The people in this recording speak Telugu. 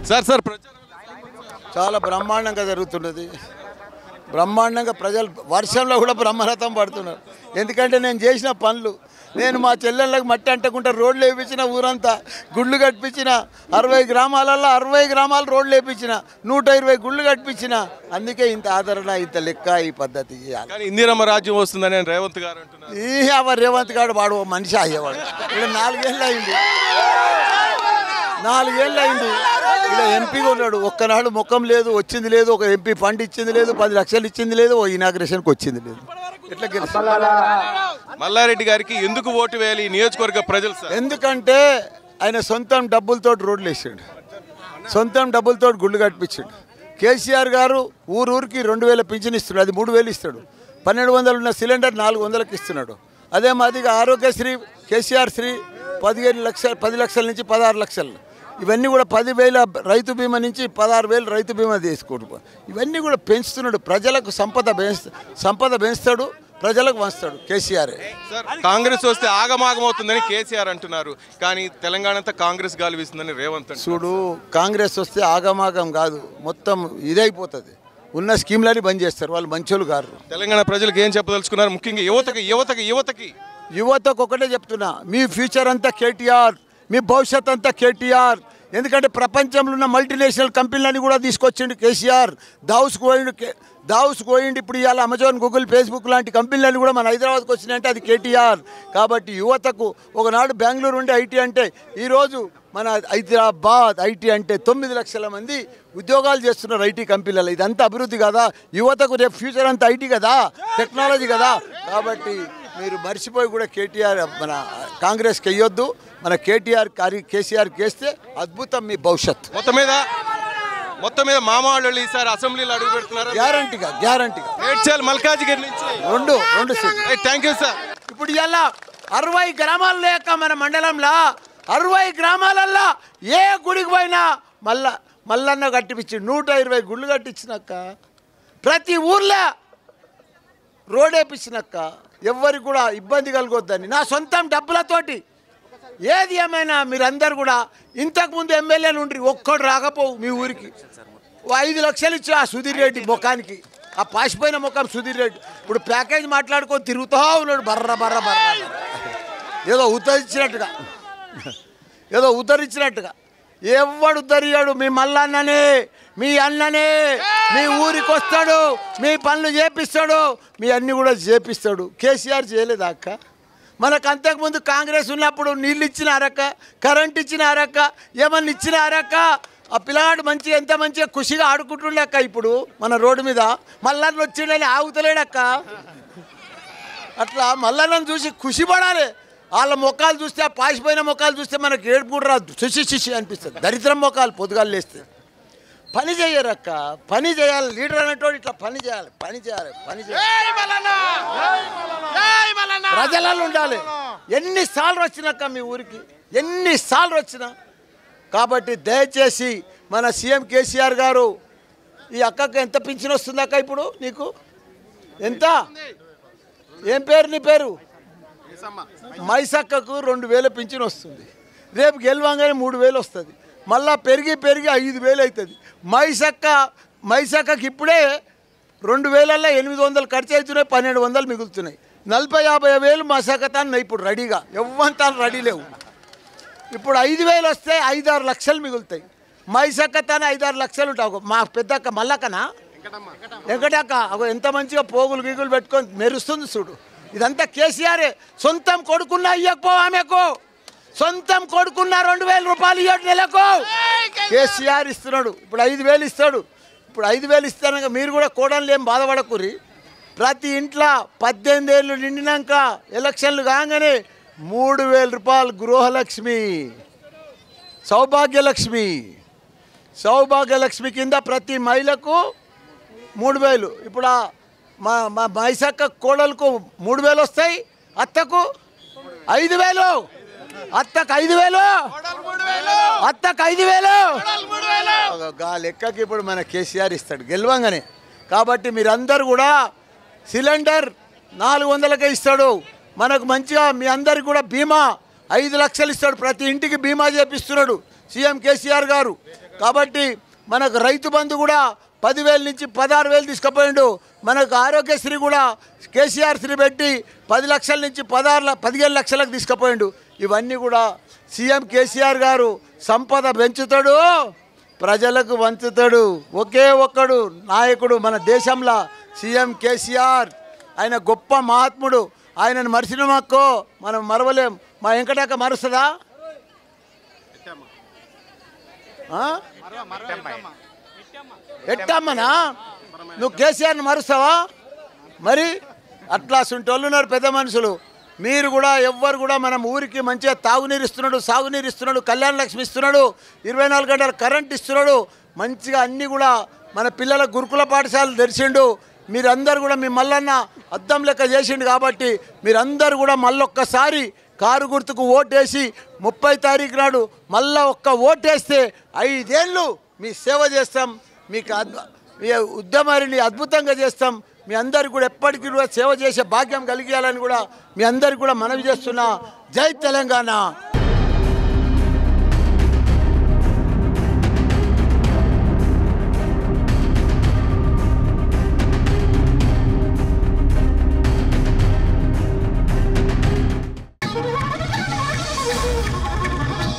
సార్ సార్ ప్రచారం చాలా బ్రహ్మాండంగా జరుగుతున్నది బ్రహ్మాండంగా ప్రజలు వర్షంలో కూడా బ్రహ్మరథం పడుతున్నారు ఎందుకంటే నేను చేసిన పనులు నేను మా చెల్లెళ్ళకి మట్టి అంటకుండా రోడ్లు వేయించిన ఊరంతా గుళ్ళు కట్టించిన అరవై గ్రామాలలో అరవై గ్రామాలు రోడ్లు వేయించిన నూట ఇరవై గుళ్ళు కట్టించిన అందుకే ఇంత ఆదరణ ఇంత లెక్క ఈ పద్ధతి చేయాలి కానీ ఇందిరమ్మ రాజ్యం వస్తుందని ఆయన రేవంత్ గారు అంటున్నారు ఈ అవ రేవంత్ గారు వాడు ఓ మనిషి అయ్యేవాడు ఇక్కడ నాలుగేళ్ళు అయింది నాలుగేళ్ళు అయింది ఇలా ఎంపీగా ఉన్నాడు ఒక్కనాడు ముఖం లేదు వచ్చింది లేదు ఒక ఎంపీ ఫండ్ ఇచ్చింది లేదు పది లక్షలు ఇచ్చింది లేదు ఓ ఇనాగ్రేషన్కి వచ్చింది లేదు ఎట్లా గెలుస్తుంది మల్లారెడ్డి గారికి ఎందుకు ఓటు వేయాలి ఈ నియోజకవర్గ ప్రజలు సార్ ఎందుకంటే ఆయన సొంతం డబ్బులతో రోడ్లు వేసాడు సొంతం డబ్బులతో గుళ్ళు కట్టించాడు కేసీఆర్ గారు ఊరు ఊరికి రెండు వేల పింఛన్ ఇస్తున్నాడు అది మూడు వేలు ఇస్తాడు పన్నెండు వందలు ఉన్న సిలిండర్ నాలుగు వందలకి ఇస్తున్నాడు అదే మాదిరిగా ఆరోగ్యశ్రీ కేసీఆర్ శ్రీ పదిహేను లక్షల పది లక్షల నుంచి పదహారు లక్షలు ఇవన్నీ కూడా పదివేల రైతు బీమా నుంచి పదహారు వేలు రైతు బీమా తీసుకోడు ఇవన్నీ కూడా పెంచుతున్నాడు ప్రజలకు సంపద పెంచ సంపద పెంచుతాడు ప్రజలకు వంచుతాడు కేసీఆర్ సార్ కాంగ్రెస్ వస్తే ఆగమాగం అవుతుందని కేసీఆర్ అంటున్నారు కానీ తెలంగాణ అంతా కాంగ్రెస్ గాలి వీస్తుందని రేవంత్ అంటున్నారు. చూడు కాంగ్రెస్ వస్తే ఆగమాగం కాదు మొత్తం ఇదైపోతుంది ఉన్న స్కీమ్లని బంద్ చేస్తారు వాళ్ళు మంచోళ్ళు కారు తెలంగాణ ప్రజలకు ఏం చెప్పదలుచుకున్నారు ముఖ్యంగా యువతకి యువతకి యువతకి యువతకు ఒకటే చెప్తున్నా మీ ఫ్యూచర్ అంతా కేటీఆర్ మీ భవిష్యత్ అంతా కేటీఆర్ ఎందుకంటే ప్రపంచంలో ఉన్న మల్టీనేషనల్ కంపెనీలని కూడా తీసుకొచ్చిండు కేసీఆర్ దావుస్ పోయిండు కే- దావుస్ పోయిండు ఇప్పుడు ఇవాళ అమెజాన్ గూగుల్ ఫేస్బుక్ లాంటి కంపెనీలన్నీ కూడా మన హైదరాబాద్కి వచ్చినాయంటే అది కేటీఆర్ కాబట్టి యువతకు ఒకనాడు బెంగళూరు ఉండే ఐటీ అంటే ఈరోజు మన హైదరాబాద్ ఐటీ అంటే తొమ్మిది లక్షల మంది ఉద్యోగాలు చేస్తున్నారు ఐటీ కంపెనీలలో ఇదంతా అభివృద్ధి కదా యువతకు రేపు ఫ్యూచర్ అంతా ఐటీ కదా టెక్నాలజీ కదా కాబట్టి మీరు మర్చిపోయి కూడా కేటీఆర్ మన కాంగ్రెస్కి వెయ్యొద్దు మన కేటీఆర్ కారి కేసీఆర్కి వేస్తే అద్భుతం మీ భవిష్యత్ మొత్తం మీద మొత్తం మీద మామవాళ్ళు ఈసారి అసెంబ్లీలో అడుగు పెడుతున్నారు గ్యారంటీగా గ్యారంటీగా మేడ్చల్ మల్కాజిగిరి నుంచి రెండు రెండు సీట్లు థ్యాంక్ యూ సార్ ఇప్పుడు ఇలా అరవై గ్రామాలు లేక మన మండలంలో అరవై గ్రామాలల్లో ఏ గుడికి పోయినా మళ్ళా మల్లన్న కట్టిపించి నూట ఇరవై గుళ్ళు కట్టించినాక ప్రతి ఊర్లో రోడ్ వేపించినాక ఎవ్వరికి కూడా ఇబ్బంది కలగొద్దని నా సొంతం డబ్బులతోటి ఏది ఏమైనా మీరందరు కూడా ఇంతకుముందు ఎమ్మెల్యేలు ఉండ్రి ఒక్కడు రాకపోవు మీ ఊరికి ఓ ఐదు లక్షలు ఇచ్చి ఆ సుధీర్ రెడ్డి ముఖానికి ఆ పాసిపోయిన ముఖం సుధీర్ రెడ్డి ఇప్పుడు ప్యాకేజ్ మాట్లాడుకొని తిరుగుతూ ఉన్నాడు బర్ర బర్ర బర్ర ఏదో ఉత్తరించినట్టుగా ఏదో ఉద్ధరించినట్టుగా ఎవడు ఉద్ధరియాడు మీ మల్లన్ననే మీ అన్ననే మీ ఊరికి వస్తాడు మీ పనులు చేపిస్తాడు మీ అన్ని కూడా చేపిస్తాడు కేసీఆర్ చేయలేదా అక్క మనకు అంతకుముందు కాంగ్రెస్ ఉన్నప్పుడు నీళ్ళు ఇచ్చిన అరక్క కరెంట్ ఇచ్చిన అరక్క ఏమన్నా ఇచ్చిన అరక్క ఆ పిల్లగాడు మంచిగా ఎంత మంచిగా ఖుషిగా ఆడుకుంటుండే అక్క ఇప్పుడు మన రోడ్డు మీద మల్లన్న వచ్చిండని ఆగుతలేడక్క అట్లా మల్లన్నను చూసి ఖుషి పడాలి వాళ్ళ మొక్కలు చూస్తే ఆ పాసిపోయిన మొక్కలు చూస్తే మనకి ఏడుపు కూడా రాదు శుషి శుషి అనిపిస్తుంది దరిద్రం మొక్కలు పొద్దుగాలు లేస్తే పని చేయరక్క పని చేయాలి లీడర్ అనేటోడు ఇట్లా పని చేయాలి పని చేయాలి పని చేయాలి ప్రజలలో ఉండాలి ఎన్నిసార్లు వచ్చినాక మీ ఊరికి ఎన్నిసార్లు వచ్చినా కాబట్టి దయచేసి మన సీఎం కేసీఆర్ గారు ఈ అక్కకు ఎంత పింఛన్ వస్తుంది అక్క ఇప్పుడు నీకు ఎంత ఏం పేరు నీ పేరు మైసక్కకు రెండు వేల పింఛన్ వస్తుంది రేపు గెలవంగానే మూడు వేలు వస్తుంది మళ్ళా పెరిగి పెరిగి ఐదు వేలు అవుతుంది మైసక్క మైసక్కకి ఇప్పుడే రెండు వేలల్లో ఎనిమిది వందలు ఖర్చు అవుతున్నాయి పన్నెండు వందలు మిగులుతున్నాయి నలభై యాభై వేలు మా సకతాన్ని ఇప్పుడు రెడీగా ఎవ్వంతాను రెడీ లేవు ఇప్పుడు ఐదు వేలు వస్తే ఐదారు లక్షలు మిగులుతాయి మైసక్కతానే ఐదారు లక్షలు ఉంటావు మా పెద్దక్క మల్లక్కనా వెంకటక్క అగో ఎంత మంచిగా పోగులు గీగులు పెట్టుకొని మెరుస్తుంది చూడు ఇదంతా కేసీఆరే సొంతం కొడుకున్న ఇయ్యకపో ఆమెకు సొంతం కొడుకున్న రెండు వేల రూపాయలు ఇవ్వడు నెలకు కేసీఆర్ ఇస్తున్నాడు ఇప్పుడు ఐదు వేలు ఇస్తాడు ఇప్పుడు ఐదు వేలు ఇస్తానక మీరు కూడా కోడలు ఏం బాధపడకూరి ప్రతి ఇంట్లో పద్దెనిమిది ఏళ్ళు నిండినాక ఎలక్షన్లు కాగానే మూడు వేల రూపాయలు గృహలక్ష్మి సౌభాగ్యలక్ష్మి సౌభాగ్యలక్ష్మి కింద ప్రతి మహిళకు మూడు వేలు ఇప్పుడు ఆ మా మా మైసక్క కోడలకు మూడు వేలు వస్తాయి అత్తకు ఐదు వేలు అత్తకు ఐదు వేలు అత్తకు ఐదు వేలు గా లెక్కకి ఇప్పుడు మన కేసీఆర్ ఇస్తాడు గెలవంగానే కాబట్టి మీరందరూ కూడా సిలిండర్ నాలుగు వందలకే ఇస్తాడు మనకు మంచిగా మీ అందరికి కూడా బీమా ఐదు లక్షలు ఇస్తాడు ప్రతి ఇంటికి బీమా చేపిస్తున్నాడు సీఎం కేసీఆర్ గారు కాబట్టి మనకు రైతు బంధు కూడా పదివేల నుంచి పదహారు వేలు తీసుకుపోయిండు మనకు ఆరోగ్యశ్రీ కూడా కేసీఆర్ శ్రీ పెట్టి పది లక్షల నుంచి పదహారు ల- పదిహేను లక్షలకు తీసుకుపోయిండు ఇవన్నీ కూడా సీఎం కేసీఆర్ గారు సంపద పెంచుతాడు ప్రజలకు వంచుతాడు ఒకే ఒక్కడు నాయకుడు మన దేశంలో సీఎం కేసీఆర్ ఆయన గొప్ప మహాత్ముడు ఆయనను మరిచినమాకో మనం మరవలేం మా వెంకటాక మరుస్తుందా ఆ? ఎట్టమ్మనా నువ్వు కేసీఆర్ని మరుస్తావా మరి అట్లా సుంటోళ్ళు ఉన్నారు పెద్ద మనుషులు మీరు కూడా ఎవ్వరు కూడా మనం ఊరికి మంచిగా తాగునీరు ఇస్తున్నాడు సాగునీరు ఇస్తున్నాడు కళ్యాణ లక్ష్మి ఇస్తున్నాడు ఇరవై నాలుగు గంటల కరెంట్ ఇస్తున్నాడు మంచిగా అన్నీ కూడా మన పిల్లల గురుకుల పాఠశాలలు తెరిచిండు మీరందరూ కూడా మీ మల్లన్న అద్దం లెక్క చేసిండు కాబట్టి మీరందరూ కూడా మళ్ళొక్కసారి కారు గుర్తుకు ఓటేసి ముప్పై తారీఖు నాడు మళ్ళా ఒక్క ఓటేస్తే ఐదేళ్ళు మీ సేవ చేస్తాం మీకు అద్భు- మీ ఉద్యమాన్ని అద్భుతంగా చేస్తాం మీ అందరికి కూడా ఎప్పటికీ కూడా సేవ చేసే భాగ్యం కలిగేయాలని కూడా మీ అందరికి కూడా మనవి చేస్తున్నా జై తెలంగాణ